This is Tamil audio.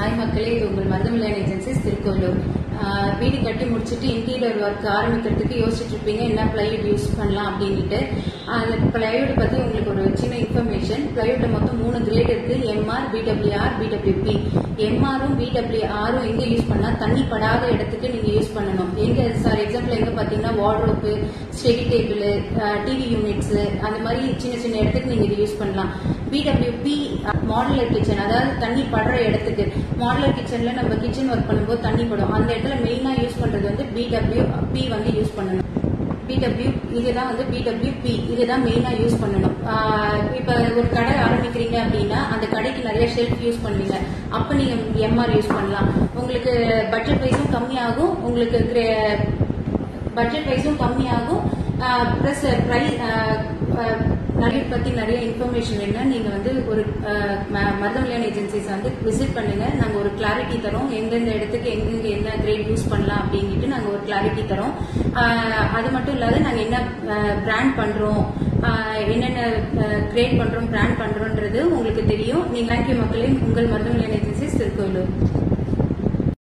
ஹாய் மக்களே இது உங்கள் மருதமலையான் ஏஜென்சிஸ் திருக்கோவிலூர் ஆஹ் வீடு கட்டி முடிச்சுட்டு இன்டீரியர் ஒர்க் ஆரம்பிக்கிறதுக்கு யோசிச்சுட்டு இருப்பீங்க என்ன பிளைவுட் யூஸ் பண்ணலாம் அப்படின்ட்டு அந்த பிளைவுட் பத்தி உங்களுக்கு ஒரு சின்ன இன்ஃபர்மேஷன் பிளைவுட் மொத்தம் மூணு கிரேட் இருக்கு எம்ஆர் பிடபிள்யூஆர் பிடபிள்யூபி எம்ஆரும் பிடபிள்யூஆரும் எங்க யூஸ் பண்ணா தண்ணி படாத இடத்துக்கு நீங்க யூஸ் பண்ணணும் எங்க சார் எக்ஸாம்பிள் எங்க பாத்தீங்கன்னா wardrobe study table TV units அந்த மாதிரி சின்ன சின்ன இடத்துக்கு நீங்க இது யூஸ் பண்ணலாம் பிடபிள்யூபி மாடுலர் கிச்சன் அதாவது தண்ணி படுற இடத்துக்கு மாடுலர் கிச்சன்ல நம்ம கிச்சன் ஒர்க் பண்ணும்போது தண்ணி படும் அந்த இடத்துல மெயினா யூஸ் பண்றது வந்து பிடபிள்யூ பி வந்து யூஸ் பண்ணணும் பிடபிள்யூ இதுதான் வந்து பிடபிள்யூ பி இதுதான் மெயினா யூஸ் பண்ணணும் ஆஹ் இப்ப ஒரு கடை ஆரம்பிக்கிறீங்க அப்படின்னா அந்த கடைக்கு நிறைய ஷெல்ஃப் யூஸ் பண்ணுவீங்க அப்ப நீங்க எம்ஆர் யூஸ் பண்ணலாம் உங்களுக்கு பட்ஜெட் வைஸும் கம்மியாகும் உங்களுக்கு பட்ஜெட் வைஸும் கம்மியாகும் ப்ளஸ் ப்ரைஸ் நிறைய பத்தி நிறைய இன்ஃபர்மேஷன் வேணும்னா நீங்க வந்து ஒரு மருதமலையான் ஏஜென்சிஸ் வந்து விசிட் பண்ணுங்க நாங்க ஒரு கிளாரிட்டி தரோம் எந்தெந்த இடத்துக்கு எங்கெங்க என்ன கிரேட் யூஸ் பண்ணலாம் அப்படின்ட்டு நாங்க ஒரு கிளாரிட்டி தரோம் ஆஹ் அது மட்டும் இல்லாத நாங்க என்ன பிராண்ட் பண்றோம் ஆஹ் என்னென்ன கிரேட் பண்றோம் பிராண்ட் பண்றோம்ன்றது உங்களுக்கு தெரியும் நீங்க தேங்க்யூ மக்களே உங்கள் மருதமலையான் ஏஜென்சிஸ் திருக்கோயிலூர்